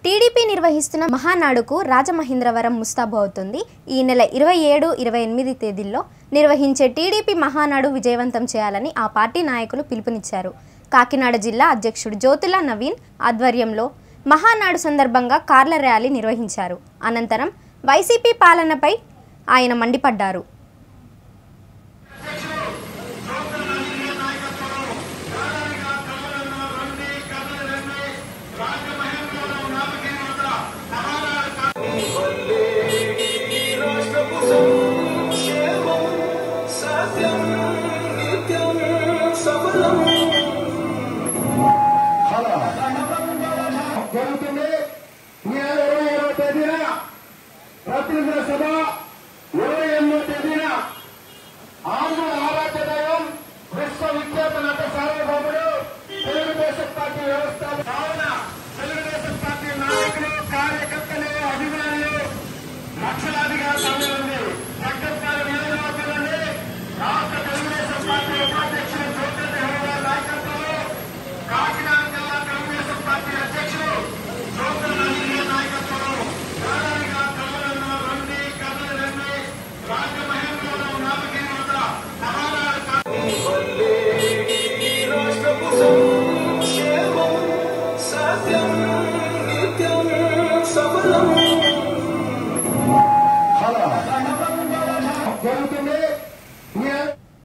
TDP నిర్వహిస్తున్న మహానాడుకు రాజమహేంద్రవరం ముస్తాబు అవుతుంది ఈ నెల ఇరవై ఏడు ఇరవై ఎనిమిది తేదీల్లో నిర్వహించే టీడీపీ మహానాడు విజయవంతం చేయాలని ఆ పార్టీ నాయకులు పిలుపునిచ్చారు కాకినాడ జిల్లా అధ్యక్షుడు జ్యోతుల నవీన్ ఆధ్వర్యంలో మహానాడు సందర్భంగా కార్ల ర్యాలీ నిర్వహించారు అనంతరం వైసీపీ పాలనపై ఆయన మండిపడ్డారు జరుగుతుంది ఈ నెల ఇరవై ఏడవ తేదీన ప్రతినిధుల సభ ఇరవై ఎనిమిదవ తేదీన ఆంధ్ర ఆరాధ్య దైవం విశ్వవిఖ్యాత నట సార్వభౌముడు తెలుగుదేశం పార్టీ వ్యవస్థ కావున తెలుగుదేశం పార్టీ నాయకులు కార్యకర్తలు అభిమానులు లక్షలాదిగా తరలింది చట్టపాల నియోజకవర్గంలోని రాష్ట్ర తెలుగుదేశం పార్టీ ఉపాధ్యక్షులు జ్యోతి నెహ్రూ గారి నాయకత్వంలో కాకినాడ జిల్లా తెలుగుదేశం పార్టీ అధ్యక్షులు జ్యోతి నవీన్ గారి నాయకత్వంలో ప్రధానిగా కమలను రండి కథలు రండి రాజమహేంద్రవరం నామగిరి వద్ద మహారాజు సత్యం నిత్యం సఫలం